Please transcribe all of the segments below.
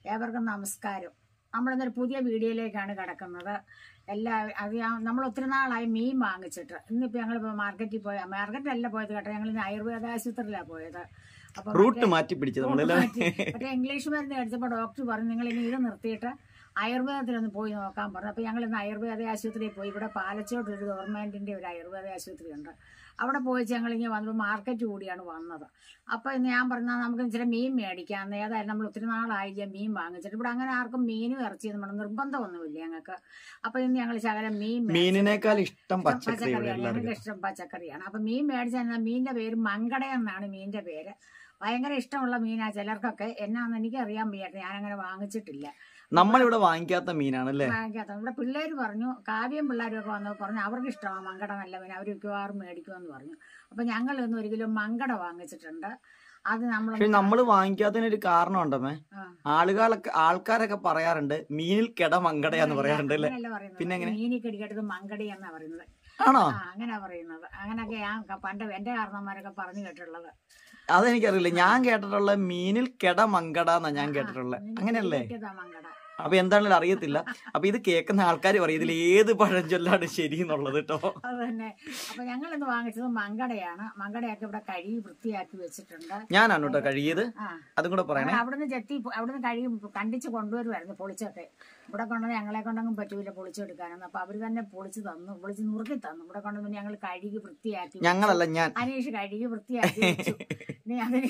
ഏവർക്കും നമസ്കാരം നമ്മളിന്നൊരു പുതിയ വീഡിയോയിലേക്കാണ് കിടക്കുന്നത് എല്ലാ അത് ഞാൻ- നമ്മൾ ഒത്തിരി നാളായി മീൻ വാങ്ങിച്ചിട്ട് ഇന്നിപ്പോൾ ഞങ്ങളിപ്പോൾ മാർക്കറ്റിൽ പോയ മാർക്കറ്റിലല്ല പോയത് കേട്ടോ ഞങ്ങൾ ഇന്ന് ആയുർവേദ ആശുപത്രിയിലാണ് പോയത് അപ്പോൾ റൂട്ട് മാറ്റി പിടിച്ചു നമ്മളല്ലേ മറ്റേ ഇംഗ്ലീഷ് മരുന്ന് കഴിച്ചപ്പോൾ ഡോക്ടർ പറഞ്ഞു നിങ്ങൾ ഇനി ഇത് നിർത്തിയിട്ട് ആയുർവേദത്തിലൊന്ന് പോയി നോക്കാൻ പറഞ്ഞു അപ്പോൾ ഞങ്ങൾ ഇന്ന് ആയുർവേദ ആശുപത്രിയിൽ പോയി ഇവിടെ പാലച്ചോട്ട് ഒരു ഗവൺമെന്റിന്റെ ഒരു ആയുർവേദ ആശുപത്രി ഉണ്ട് അവിടെ പോയി ഞങ്ങൾ ഇങ്ങനെ വന്നപ്പോൾ മാർക്കറ്റ് കൂടിയാണ് വന്നത് അപ്പോൾ ഇന്ന് ഞാൻ പറഞ്ഞാൽ നമുക്ക് ഇച്ചിരി മീൻ മേടിക്കാം ഏതായാലും നമ്മൾ ഒത്തിരി നാളായില്ല മീൻ വാങ്ങിച്ചിട്ട് ഇവിടെ അങ്ങനെ ആർക്കും മീനും ഇറച്ചിയും നമ്മുടെ നിർബന്ധമൊന്നുമില്ല ഞങ്ങൾക്ക് അപ്പോൾ ഇന്ന് ഞങ്ങൾ ശകലം മീൻ മേടിച്ചു. മീനിനേക്കാൾ ഇഷ്ടം പച്ചക്കറി ഇവിടെ പച്ചക്കറിയാണ് എല്ലാവർക്കും ഞങ്ങൾക്ക് ഇഷ്ടം പച്ചക്കറിയാണ് അപ്പൊ മീൻ മേടിച്ചാൽ മീനിന്റെ പേര് മങ്കട എന്നാണ് മീനിന്റെ പേര് ഭയങ്കര ഇഷ്ടമുള്ള മീനാ ചിലർക്കൊക്കെ എന്നാന്ന് എനിക്ക് അറിയാൻ വയ്യാട്ടെ ഞാൻ അങ്ങനെ വാങ്ങിച്ചിട്ടില്ല നമ്മളിവിടെ വാങ്ങിക്കാത്ത മീനാണ് അല്ലേ വാങ്ങിക്കാത്ത ഇവിടെ പിള്ളേര് പറഞ്ഞു കാവ്യം പിള്ളേരും ഒക്കെ വന്നു പറഞ്ഞു അവർക്ക് ഇഷ്ടമാണ് മങ്കട നല്ല മീൻ അവർ മിക്കവാറും മേടിക്കുമെന്ന് പറഞ്ഞു അപ്പൊ ഞങ്ങൾ ഇന്ന് ഒരു കിലോ മങ്കട വാങ്ങിച്ചിട്ടുണ്ട് അത് നമ്മൾ പക്ഷെ നമ്മൾ വാങ്ങിക്കാത്തതിന് ഒരു കാരണം ഉണ്ടമ്മേ ആ. ആളുകളൊക്കെ ആൾക്കാരൊക്കെ പറയാറുണ്ട് മീനിൽ കിട മങ്കടയാന്ന് പറയാറുണ്ട് അല്ലേ അങ്ങനെയല്ല പറയുന്നത് പിന്നെ എങ്ങനെ? മീനി കടിക്കട്ടത് മങ്കടി എന്നാ പറയുന്നത് ആണോ ആ അങ്ങനെ പറയുന്നത് അങ്ങനെയൊക്കെ ഞാൻ ക- പണ്ട് എന്റെ കാരണന്മാരൊക്കെ പറഞ്ഞു കേട്ടിട്ടുള്ളത് അതെനിക്കറിയില്ല ഞാൻ കേട്ടിട്ടുള്ള മീനിൽ കിട മങ്കട എന്നാ ഞാൻ കേട്ടിട്ടുള്ളത് അങ്ങനെയല്ലേ കിട്ടിയതാ മങ്കട അപ്പൊ എന്താണെങ്കിലും അറിയത്തില്ല അപ്പൊ ഇത് കേൾക്കുന്ന ആൾക്കാർ പറയും ഇതിൽ ഏത് പഴഞ്ചൊല്ലാണ് ശരി എന്നുള്ളത് കേട്ടോ അത് തന്നെ അപ്പൊ ഞങ്ങൾ ഇന്ന് വാങ്ങിച്ചത് മങ്കടയാണ് മങ്കടയൊക്കെ ഇവിടെ കഴുകി വൃത്തിയാക്കി വെച്ചിട്ടുണ്ട് ഞാനാണ് കേട്ടോ കഴിയത് ആ അതും കൂടെ പറയണേ ഞങ്ങൾ അവിടുന്ന് ചെത്തി അവിടുന്ന് കഴുകി കണ്ടിച്ച് കൊണ്ടുവരുമായിരുന്നു പൊളിച്ചൊക്കെ ഇവിടെ കൊണ്ടുവന്ന് ഞങ്ങളെ കൊണ്ടൊന്നും പറ്റൂല പൊളിച്ചെടുക്കാനൊന്നും അപ്പൊ അവര് തന്നെ പൊളിച്ച് തന്നു പൊളിച്ച് നുറുക്കി തന്നു ഇവിടെ കൊണ്ടുവന്ന് ഞങ്ങൾ കഴുകി വൃത്തിയാക്കി വെച്ചു. ഞങ്ങളല്ല ഞാൻ അനീഷ് കഴുകി വൃത്തിയാക്കി വെച്ചു നീ അതിന്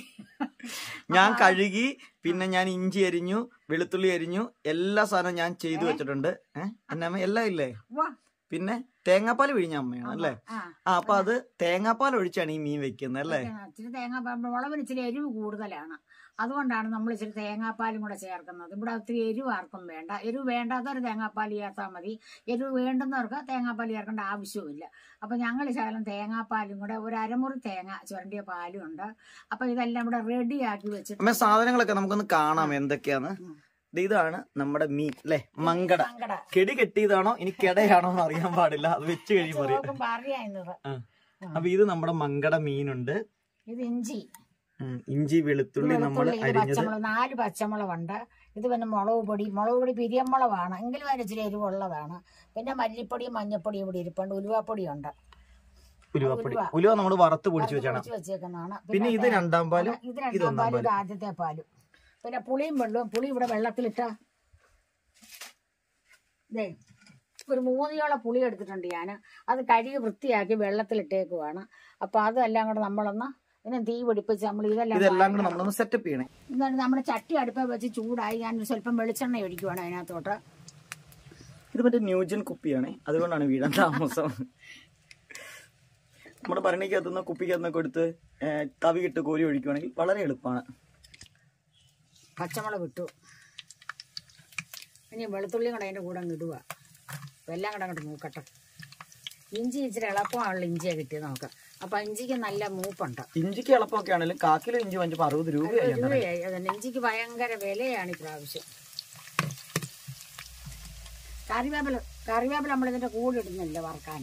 ഞാൻ കഴുകി പിന്നെ ഞാൻ ഇഞ്ചി അരിഞ്ഞു വെളുത്തുള്ളി അരിഞ്ഞു എല്ലാ സാധനവും ഞാൻ ചെയ്തു വെച്ചിട്ടുണ്ട് ഏഹ് എന്നമ്മ എല്ലാം ഇല്ലേ വാ പിന്നെ തേങ്ങാപ്പാൽ പിഴിഞ്ഞ അമ്മയാണ് അല്ലേ ആ ആ അപ്പൊ അത് തേങ്ങാപ്പാൽ ഒഴിച്ചാണ് ഈ മീൻ വെക്കുന്നത് അല്ലേ ഇച്ചിരി തേങ്ങാപ്പാൽ മുളകിന് ഇച്ചിരി എരിവ് കൂടുതലാണ് അതുകൊണ്ടാണ് നമ്മൾ ഇച്ചിരി തേങ്ങാപ്പാലും കൂടെ ചേർക്കുന്നത് ഇവിടെ ഒത്തിരി എരിവ് ആർക്കും വേണ്ട എരിവ് വേണ്ടാത്തവർ തേങ്ങാപ്പാൽ ചേർത്താൽ മതി എരിവ് വേണ്ടുന്നവർക്ക് തേങ്ങാപ്പാൽ ചേർക്കേണ്ട ആവശ്യവുമില്ല അപ്പൊ ഞങ്ങൾ ശകലം തേങ്ങാപ്പാലും കൂടെ ഒരു അരമുറി തേങ്ങ ചുരണ്ടിയ പാലും ഉണ്ട് അപ്പൊ ഇതെല്ലാം ഇവിടെ റെഡിയാക്കി വെച്ചിട്ട് അമ്മ സാധനങ്ങളൊക്കെ നമുക്കൊന്ന് കാണാം എന്തൊക്കെയാന്ന് ദേ ഇതാണ് നമ്മുടെ മീൻ അല്ലെ മങ്കട മങ്കട കെടി കെട്ടിയതാണോ ഇനി കെടയാണോ എന്ന് അറിയാൻ പാടില്ല അത് വെച്ച് കഴിയുമ്പോൾ അറിയാം നോക്കുമ്പോ അറിയാവുന്നത് ആ. അപ്പൊ ഇത് നമ്മുടെ മങ്കട മീനുണ്ട് ഇത് ഇഞ്ചി ഉം, ഇഞ്ചി വെളുത്തുള്ളി നമ്മൾ വെളുത്തുള്ളി, ഇത് അരിഞ്ഞത് പച്ചമുളക് നാല് പച്ചമുളകുണ്ട് ഇത് പിന്നെ മുളക് പൊടി മുളക് പൊടി പിരിയമുളകാണ് എങ്കിലും അതിന് ഇച്ചിരി എരിവുള്ളതാണ് പിന്നെ മല്ലിപ്പൊടിയും മഞ്ഞപ്പൊടിയും ഇവിടെ ഇരിപ്പുണ്ട് ഉലുവാപ്പൊടിയുണ്ട് ഉലുവപ്പൊടി ഉലുവ. ഉലുവ നമ്മൾ വറുത്ത് പൊടിച്ച് വെച്ചാണ് പൊടിച്ച് വെച്ചേക്കുന്നതാണ് പിന്നെ ഇത് രണ്ടാം പാലും ഇത് ഇത് രണ്ടാം ഒന്നാം പാലും ഇത് പാലും ആദ്യത്തെ പാലും പിന്നെ പുളിയും വെള്ളവും പുളി ഇവിടെ വെള്ളത്തിലിട്ട ദേ ഒരു മൂന്നിയോളം പുളി എടുത്തിട്ടുണ്ട് ഞാൻ അത് കഴുകി വൃത്തിയാക്കി വെള്ളത്തിലിട്ടേക്കുവാണ് അപ്പൊ അതെല്ലാം കൂടെ നമ്മളൊന്ന് ഇതിനെ തീ പിടിപ്പിച്ച് നമ്മൾ ഇതെല്ലാം ഇതെല്ലാം കൂടെ നമ്മളൊന്ന് സെറ്റപ്പ് ചെയ്യണേ എന്നിട്ട് നമ്മുടെ ചട്ടി അടുപ്പ വെച്ച് ചൂടായി ഞാൻ സ്വല്പം വെളിച്ചെണ്ണ ഒഴിക്കുവാണ് അതിനകത്തോട്ട് ഇത് മറ്റേ ന്യൂജൻ കുപ്പിയാണ് അതുകൊണ്ടാണ് വീഴാൻ താമസം നമ്മുടെ ഭരണിക്കകത്തുനിന്ന് കുപ്പിക്കകത്തുനിന്നൊക്കെ എടുത്ത് ഏ, തവിയിട്ട് കോരി ഒഴിക്കുവാണെങ്കിൽ വളരെ എളുപ്പമാണ് പച്ചമുളക് ഇട്ടു ഇനി വെളുത്തുള്ളിയും കൂടെ അതിൻ്റെ കൂടെ അങ്ങ് ഇടുക അപ്പൊ എല്ലാം കൂടെ അങ്ങോട്ട് മൂക്കട്ടെ ഇഞ്ചി ഇച്ചിരി എളുപ്പമാണുള്ള ഇഞ്ചിയാണ് കിട്ടിയത് നമുക്ക് അപ്പൊ ഇഞ്ചിക്ക് നല്ല മൂപ്പുണ്ട് ഇഞ്ചിക്ക് എളുപ്പമൊക്കെ ആണെങ്കിലും കാക്കിലോ ഇഞ്ചി വാങ്ങിച്ചപ്പോൾ അറുപത് രൂപയായി അന്നേരം. രൂപയായി അതന്നെ ഇഞ്ചിക്ക് ഭയങ്കര വിലയാണ് ഈ പ്രാവശ്യം കറിവേപ്പില കറിവേപ്പില നമ്മൾ ഇതിന്റെ കൂടെ ഇടുന്നില്ല വറക്കാൻ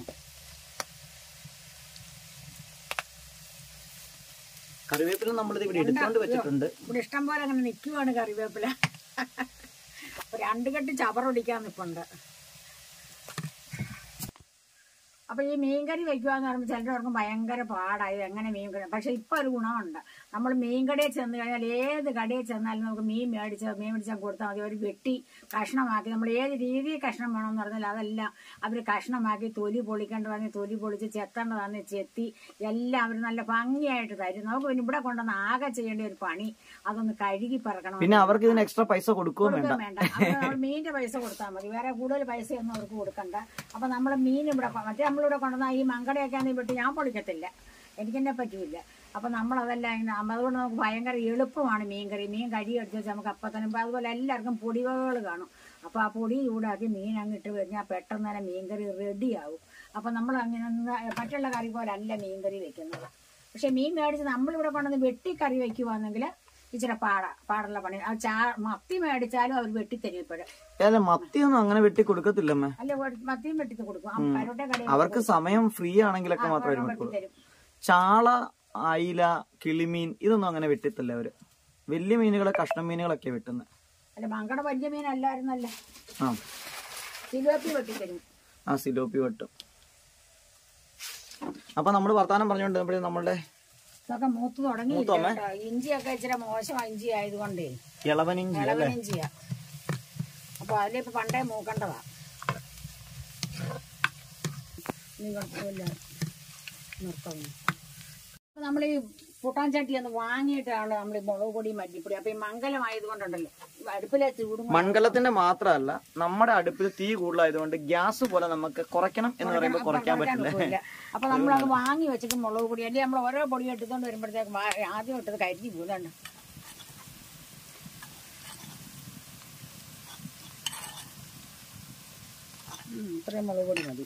കറിവേപ്പില നമ്മളിത് ഇവിടെ എടുത്തോണ്ട് വെച്ചിട്ടുണ്ട് ഇവിടെ ഇഷ്ടം പോലെ അങ്ങനെ നിൽക്കുവാണ് കറിവേപ്പില ഒരു രണ്ട് കെട്ട് ചവറൊടിക്കാൻ നിൽപ്പുണ്ട് അപ്പൊ ഈ മീൻകറി വെക്കുവാന്ന് പറയുമ്പോൾ ചിലർക്കും ഭയങ്കര പാടായി എങ്ങനെ മീൻ കറി പക്ഷെ ഇപ്പൊ ഒരു ഗുണമുണ്ട് നമ്മൾ മീൻ കടയിൽ ചെന്ന് കഴിഞ്ഞാൽ ഏത് കടയിൽ ചെന്നാലും നമുക്ക് മീൻ മേടിച്ച് മീൻ മേടിച്ചാൽ കൊടുത്താൽ മതി ഒരു വെട്ടി കഷ്ണമാക്കി നമ്മൾ ഏത് രീതിയിൽ കഷ്ണം വേണമെന്ന് പറഞ്ഞാൽ അതെല്ലാം അവർ കഷ്ണമാക്കി തൊലി പൊളിക്കേണ്ടതാണ് തൊലി പൊളിച്ച് ചെത്തേണ്ടതാണ് ചെത്തി എല്ലാം അവർ നല്ല ഭംഗിയായിട്ട് തരും നമുക്ക് പിന്നെ ഇവിടെ കൊണ്ടുവന്ന് ആകെ ചെയ്യേണ്ട ഒരു പണി അതൊന്ന് കഴുകി പറക്കണം പിന്നെ അവർക്ക് ഇതിന് എക്സ്ട്രാ പൈസ കൊടുക്കുകയും വേണ്ട കൊടുക്കുകയും വേണ്ട അവര് നമ്മൾ മീനിന്റെ പൈസ കൊടുത്താൽ മതി വേറെ കൂടുതൽ പൈസയൊന്നും അവർക്ക് കൊടുക്കണ്ട അപ്പൊ നമ്മൾ മീൻ ഇവിടെ കൊ- മറ്റേ നമ്മളിവിടെ കൊണ്ടുവന്ന ഈ മങ്കടയൊക്കെ ആണെങ്കിൽ വിട്ട് ഞാൻ പൊളിക്കത്തില്ല എനിക്കെന്നെ പറ്റൂല അപ്പൊ നമ്മൾ അതെല്ലാം ഇങ്ങനെ അപ്പൊ അതുകൊണ്ട് നമുക്ക് ഭയങ്കര എളുപ്പമാണ് മീൻ കറി മീൻ കരി അടിച്ച് വെച്ചാൽ നമുക്ക് അപ്പം തന്നെ ഇപ്പൊ അതുപോലെ എല്ലാവർക്കും പൊടിവകകൾ കാണും അപ്പൊ ആ പൊടി ചൂടാക്കി മീൻ അങ്ങിട്ട് കഴിഞ്ഞാൽ പെട്ടെന്ന് തന്നെ മീൻ കറി റെഡിയാവും അപ്പൊ നമ്മൾ അങ്ങനെ ഒന്ന് മറ്റുള്ള കറി പോലെ അല്ല മീൻ കറി വെക്കുന്നത് പക്ഷെ മീൻ മേടിച്ച് നമ്മളിവിടെ കൊണ്ടുവന്ന് വെട്ടി കറി വെക്കുവാണെങ്കിൽ ഇച്ചിരി പാട പാടുള്ള പണി ആ ചാ മത്തി മേടിച്ചാലും അവർ വെട്ടിത്തരും ഇപ്പോഴും അല്ല മത്തിയൊന്നും അങ്ങനെ വെട്ടി കൊടുക്കത്തില്ലമ്മേ അല്ല വെ- മത്തിയും വെട്ടി കൊടുക്കും ആ കരോട്ടെ കടയിൽ അവർക്ക് സമയം ഫ്രീ ആണെങ്കിലൊക്കെ മാത്രമേ അവര് വെട്ടുള്ളൂ വെട്ടിത്തരും ചാള അയില കിളിമീൻ ഇതൊന്നും അങ്ങനെ വെട്ടിത്തില്ല അവര് വലിയ മീനുകളെ കഷ്ണം മീനുകളൊക്കെ വെട്ടുന്നത് അല്ല മങ്കട വലിയ മീനല്ലായിരുന്നല്ല ആ സിലോപ്പി വെട്ടിത്തരും ആ സിലോപ്പി വെട്ടും അപ്പൊ നമ്മൾ വർത്താനം പറഞ്ഞുകൊണ്ട് നമ്മളുടെ ഇതൊക്കെ മൂത്ത് തുടങ്ങി മൂത്തോ അമ്മേ? ഇഞ്ചിയൊക്കെ ഇച്ചിരി മോശം ഇഞ്ചി ആയതുകൊണ്ടേ ഇളവനിഞ്ചി അല്ലേ ഇളവനിഞ്ചിയാ അപ്പൊ അതിലിപ്പോ പണ്ടേ മൂക്കണ്ടതാ കുഴപ്പമില്ല നിർത്താം അപ്പൊ നമ്മൾ ഈ പുട്ടാൻ ചട്ടി ഒന്ന് വാങ്ങിയിട്ടാണ് നമ്മൾ ഈ മുളക് പൊടി മല്ലിപ്പൊടി അപ്പൊ ഈ മംഗലമായതുകൊണ്ടുണ്ടല്ലോ അടുപ്പിലെ ചൂടും മൺകലത്തിന്റെ മാത്രമല്ല നമ്മുടെ അടുപ്പിൽ തീ കൂടുതലായതുകൊണ്ട് ഗ്യാസ് പോലെ നമുക്ക് കുറയ്ക്കണം എന്ന് പറയുമ്പോൾ കുറയ്ക്കാൻ പറ്റില്ല ഒക്കില്ല അപ്പൊ നമ്മളത് വാങ്ങി വെച്ചിട്ട് മുളക് പൊടി അല്ലെങ്കിൽ നമ്മൾ ഓരോ പൊടി എടുത്തുകൊണ്ട് വരുമ്പോഴത്തേക്ക് വാ- ആദ്യം ഇട്ടത് കരിഞ്ഞു പോകുന്നുണ്ട് ഇത്രയും മുളക് പൊടി മതി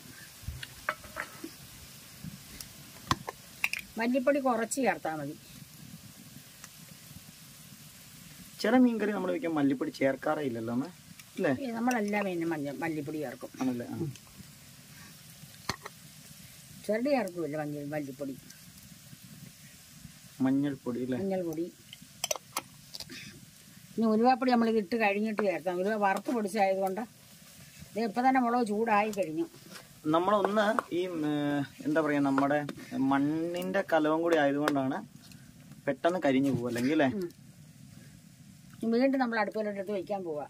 മല്ലിപ്പൊടി കുറച്ച് ചേർത്താൽ മതി ചില മീൻകറി നമ്മൾ വെക്കാൻ മല്ലിപ്പൊടി ചേർക്കാറേ ഇല്ലല്ലോ അമ്മേ അല്ലേ ഈ നമ്മളെല്ലാം പിന്നെ മഞ്ഞ മല്ലിപ്പൊടി ചേർക്കും ആണല്ലേ ആ. ചെറുത് ചേർക്കുമല്ലോ മഞ്ഞ മല്ലിപ്പൊടി മഞ്ഞൾപ്പൊടി അല്ലേ മഞ്ഞൾപ്പൊടി ഇനി ഉലുവാപ്പൊടി നമ്മളിത് ഇട്ട് കഴിഞ്ഞിട്ട് ചേർക്കാം ഉലുവ വറുത്ത് പൊടിച്ചായതുകൊണ്ട് ഇത് ഇപ്പം തന്നെ മുളക് ചൂടായി കഴിഞ്ഞു നമ്മളൊന്ന് ഈ ഉം, ഏർ, എന്താ പറയാ നമ്മുടെ മണ്ണിന്റെ കലവും കൂടി ആയതുകൊണ്ടാണ് പെട്ടെന്ന് കരിഞ്ഞു പോകും അല്ലെങ്കിൽ അല്ലേ ഉം. ഇനി വീണ്ടും നമ്മൾ അടുപ്പിലോട്ടെടുത്ത് വയ്ക്കാൻ പോവാ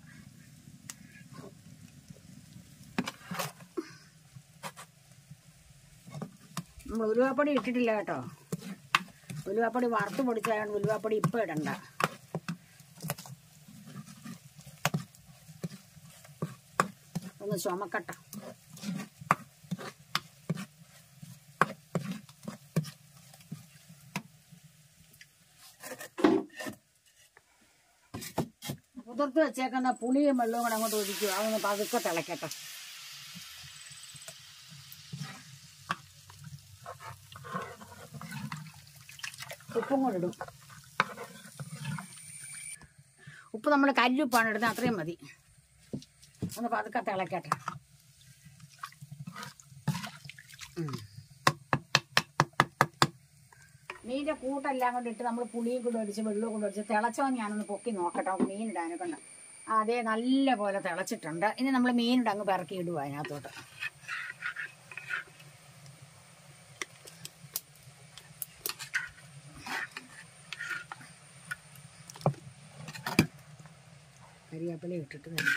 നമ്മൾ ഉലുവാപ്പൊടി ഇട്ടിട്ടില്ല കേട്ടോ ഉലുവാപ്പൊടി വറുത്ത് പൊടിച്ചായതുകൊണ്ട് ഉലുവാപ്പൊടി ഇപ്പം ഇടണ്ട ഒന്ന് ചുമക്കട്ട കുതിർത്ത് വെച്ചേക്കുന്ന പുളിയും വെള്ളവും കൂടെ അങ്ങോട്ട് ഒഴിക്കുക അതൊന്ന് പതുക്കെ തിളക്കട്ടെ ഉപ്പും കൂടെ ഇടും ഉപ്പ് നമ്മൾ കല്ലുപ്പാണ് ഇടുന്നത് അത്രയും മതി ഒന്ന് പതുക്കെ തിളക്കട്ടെ ഉം. മീൻ്റെ കൂട്ടെല്ലാം കൊണ്ട് ഇട്ട് നമ്മൾ പുളിയും കൂടെ ഒടിച്ച് വെള്ളവും കൂടെ ഒടിച്ച് തിളച്ചോ ഞാനൊന്ന് പൊക്കി നോക്കട്ടെ നമുക്ക് മീൻ ഇടാനൊക്കെ ഉണ്ട് ആ, അതേ നല്ല പോലെ തിളച്ചിട്ടുണ്ട് ഇനി നമ്മൾ മീനിട്ട് അങ്ങ് പിറക്കി ഇടുക അതിനകത്തോട്ട് കരിവേപ്പില ഇട്ടിട്ട് തന്നെ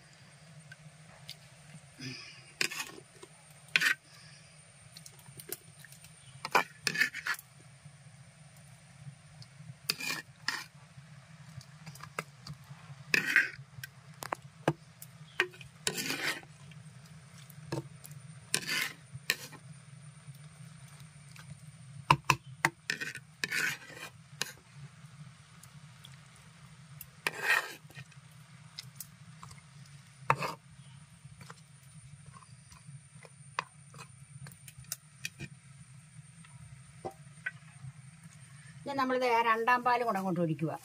ഇനി നമ്മളിത് ആ രണ്ടാം പാലും കൂടെ അങ്ങോട്ട് ഒഴിക്കുക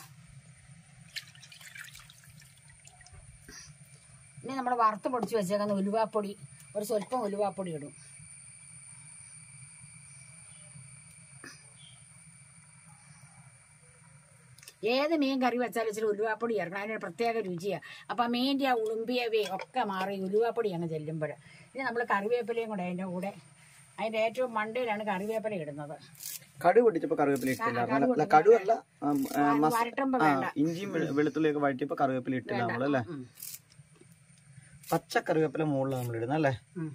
ഇനി നമ്മൾ വറുത്ത് പൊടിച്ച് വെച്ചേക്കുന്ന ഉലുവാപ്പൊടി ഒരു സ്വല്പം ഉലുവാപ്പൊടി ഇടും ഏത് മീൻ കറി വെച്ചാലും ഇച്ചിരി ഉലുവാപ്പൊടി ചേർക്കണം അതിനൊരു പ്രത്യേക രുചിയാണ് അപ്പം ആ മീൻ്റെ ആ ഉളുമ്പിയവേ ഒക്കെ മാറി ഉലുവാപ്പൊടി അങ്ങ് ചെല്ലുമ്പോൾ ഇനി നമ്മൾ കറിവേപ്പിലയും കൂടെ അതിൻ്റെ കൂടെ അതിൻ്റെ ഏറ്റവും മണ്ടയിലാണ് കറിവേപ്പില ഇടുന്നത് കടുക് പൊട്ടിച്ചപ്പോ കറിവേപ്പില ഇട്ടില്ല അല്ല കടുവല്ല വരട്ടുമ്പോൾ ആ വേണ്ട ഇഞ്ചിയും വെളു- വെളുത്തുള്ളിയൊക്കെ വഴറ്റിയപ്പോ കറിവേപ്പില ഇട്ടില്ല നമ്മളല്ലേ ഉം. പച്ച കറിവേപ്പില മുകളിൽ നമ്മൾ ഇടുന്ന അല്ലേ ഉം.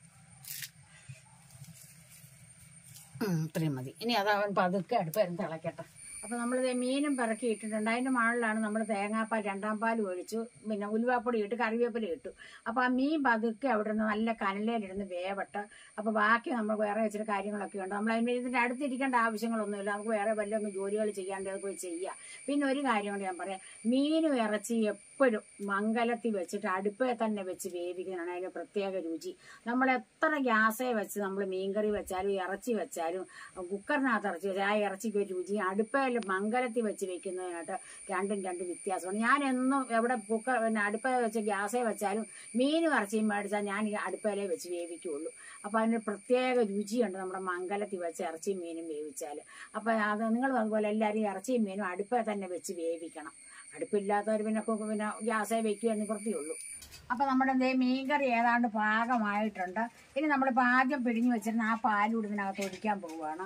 ഉം, ഇത്രയും മതി ഇനി അത് അവൻ പതുക്കെ അടുപ്പ് തിളക്കട്ടെ അപ്പോൾ നമ്മൾ മീനും പിറക്കി ഇട്ടിട്ടുണ്ട് അതിൻ്റെ മുകളിലാണ് നമ്മൾ തേങ്ങാപ്പാൽ രണ്ടാം പാൽ ഒഴിച്ചു പിന്നെ ഉലുവാപ്പൊടി ഇട്ട് കറിവേപ്പില ഇട്ടു അപ്പോൾ ആ മീൻ പതുക്കെ അവിടെ നിന്ന് നല്ല കനലയിലിരുന്ന് വേവട്ടെ അപ്പോൾ ബാക്കി നമ്മൾ വേറെ വെച്ചിട്ട് കാര്യങ്ങളൊക്കെ ഉണ്ട് നമ്മൾ അതിന് ഇതിൻ്റെ അടുത്തിരിക്കേണ്ട ആവശ്യങ്ങളൊന്നുമില്ല നമുക്ക് വേറെ വല്ലതും ജോലികൾ ചെയ്യാണ്ട് അത് പോയി ചെയ്യാം പിന്നെ ഒരു കാര്യം കൊണ്ട് ഞാൻ പറയാം മീനും ഇറച്ചി എപ്പോഴും മംഗലത്തിൽ വെച്ചിട്ട് അടുപ്പേ തന്നെ വെച്ച് വേവിക്കുന്നതാണ് അതിന് പ്രത്യേക രുചി നമ്മൾ എത്ര ഗ്യാസേ വെച്ച് നമ്മൾ മീൻകറി വെച്ചാലും ഇറച്ചി വെച്ചാലും കുക്കറിനകത്ത് ഇറച്ചി വെച്ചാൽ ആ ഇറച്ചിക്ക് ഒരു രുചി അടുപ്പയിൽ മംഗലത്തിൽ വെച്ച് വെക്കുന്നതിനായിട്ട് രണ്ടും രണ്ട് വ്യത്യാസമാണ് ഞാൻ എന്നും എവിടെ കുക്കർ പിന്നെ അടുപ്പയിൽ വെച്ച് ഗ്യാസേ വെച്ചാലും മീനും ഇറച്ചിയും മേടിച്ചാൽ ഞാൻ ഈ അടുപ്പയിലേ വെച്ച് വേവിക്കുള്ളൂ അപ്പോൾ അതിന് പ്രത്യേക രുചിയുണ്ട് നമ്മുടെ മംഗലത്തിൽ വെച്ച് ഇറച്ചിയും മീനും വേവിച്ചാൽ അപ്പോൾ അത് നിങ്ങളും അതുപോലെ എല്ലാവരും ഇറച്ചിയും മീനും അടുപ്പേ തന്നെ വെച്ച് വേവിക്കണം അടുപ്പില്ലാത്തവർ പിന്നെ കുക്ക് പിന്നെ ഗ്യാസേ വെക്കുക നിവൃത്തിയുള്ളൂ അപ്പം നമ്മുടെ എന്തേ മീൻകറി ഏതാണ്ട് പാകമായിട്ടുണ്ട് ഇനി നമ്മളിപ്പോൾ ആദ്യം പിഴിഞ്ഞ് വെച്ചിരുന്ന ആ പാലൂടെ ഇതിനകത്ത് ഒഴിക്കാൻ പോവുകയാണ്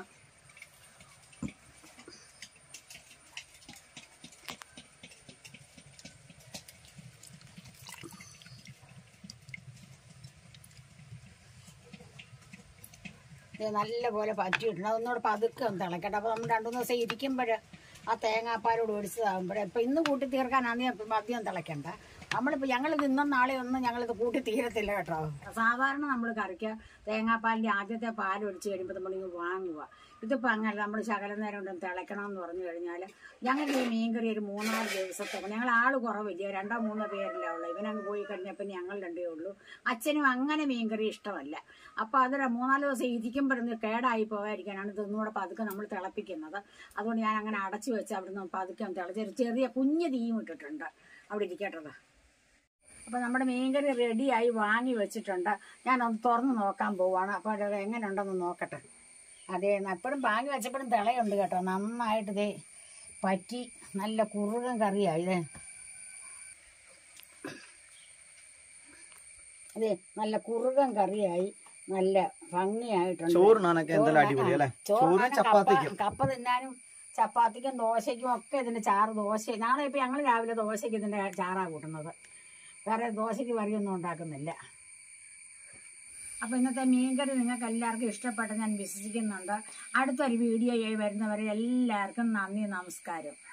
ഇത് നല്ലപോലെ പറ്റിയിട്ടുണ്ട് അതൊന്നുകൂടെ പതുക്കെ ഒന്ന് തിളക്കട്ടെ അപ്പോൾ നമ്മൾ രണ്ടു മൂന്ന് ദിവസം ഇരിക്കുമ്പോൾ ആ തേങ്ങാപ്പാലോട് ഒടിച്ചതാകുമ്പോഴേ ഇപ്പം ഇന്ന് കൂട്ടി തീർക്കാനാണെങ്കിൽ ഇപ്പം അധികം തിളക്കണ്ട നമ്മളിപ്പോൾ ഞങ്ങളിത് ഇന്നും നാളെ ഒന്നും ഞങ്ങളിത് കൂട്ടി തീരത്തില്ല കേട്ടോ സാധാരണ നമ്മൾ കറിക്ക് തേങ്ങാപ്പാലിൻ്റെ ആദ്യത്തെ പാൽ ഒടിച്ച് കഴിയുമ്പോൾ നമ്മളിങ്ങ് വാങ്ങുക ഇതിപ്പോൾ അങ്ങനെ നമ്മൾ ശകലം നേരം കൊണ്ട് തിളയ്ക്കണം എന്ന് പറഞ്ഞു കഴിഞ്ഞാൽ ഞങ്ങൾക്ക് ഈ മീൻകറി ഒരു മൂന്നാല് ദിവസത്തെ ഞങ്ങൾ ആൾ കുറവില്ല രണ്ടോ മൂന്നോ പേരില്ല ഉള്ളൂ ഇവനങ്ങ് പോയി കഴിഞ്ഞപ്പോൾ ഞങ്ങൾ രണ്ടേ ഉള്ളൂ അച്ഛനും അങ്ങനെ മീൻകറി ഇഷ്ടമല്ല അപ്പോൾ അതൊരു മൂന്നാല് ദിവസം ഇരിക്കുമ്പോഴൊന്ന് കേടായി പോകാതിരിക്കാനാണ് ഇതൊന്നുകൂടെ പതുക്കെ നമ്മൾ തിളപ്പിക്കുന്നത് അതുകൊണ്ട് ഞാൻ അങ്ങനെ അടച്ചു വെച്ച് അവിടുന്ന് പതുക്കെ ഒന്ന് തിളച്ച് ഒരു ചെറിയ കുഞ്ഞ് തീയും ഇട്ടിട്ടുണ്ട് അവിടെ ഇരിക്കട്ടത് അപ്പോൾ നമ്മുടെ മീൻകറി റെഡിയായി വാങ്ങി വെച്ചിട്ടുണ്ട് ഞാനൊന്ന് തുറന്ന് നോക്കാൻ പോവാണ് അപ്പോൾ അത് എങ്ങനെ ഉണ്ടെന്ന് നോക്കട്ടെ അതെ എപ്പോഴും വാങ്ങി വെച്ചപ്പോഴും തിളയുണ്ട് കേട്ടോ നന്നായിട്ട് ഇതേ പറ്റി നല്ല കുറുകൻ കറിയായി ഇതേ അതെ നല്ല കുറുകൻ കറിയായി നല്ല ഭംഗിയായിട്ടുണ്ട് ചോറിനാനൊക്കെ എന്തെല്ലാം അടിപൊളി അല്ലേ ചോറ് ചോറിനാണ് ചപ്പാത്തിക്കും കപ്പ കപ്പ തിന്നാനും ചപ്പാത്തിക്കും ദോശയ്ക്കും ഒക്കെ ഇതിന്റെ ചാറ് ദോശ നാളെ ഇപ്പൊ ഞങ്ങൾ രാവിലെ ദോശയ്ക്ക് ഇതിന്റെ ചാറാ കൂട്ടുന്നത് വേറെ ദോശയ്ക്ക് കറിയൊന്നും ഉണ്ടാക്കുന്നില്ല അപ്പൊ ഇന്നത്തെ മീൻകറി നിങ്ങൾക്ക് എല്ലാവർക്കും ഇഷ്ടപ്പെട്ട ഞാൻ വിശ്വസിക്കുന്നുണ്ട് അടുത്തൊരു വീഡിയോയായി വരുന്നവരെ എല്ലാവർക്കും നന്ദി നമസ്കാരം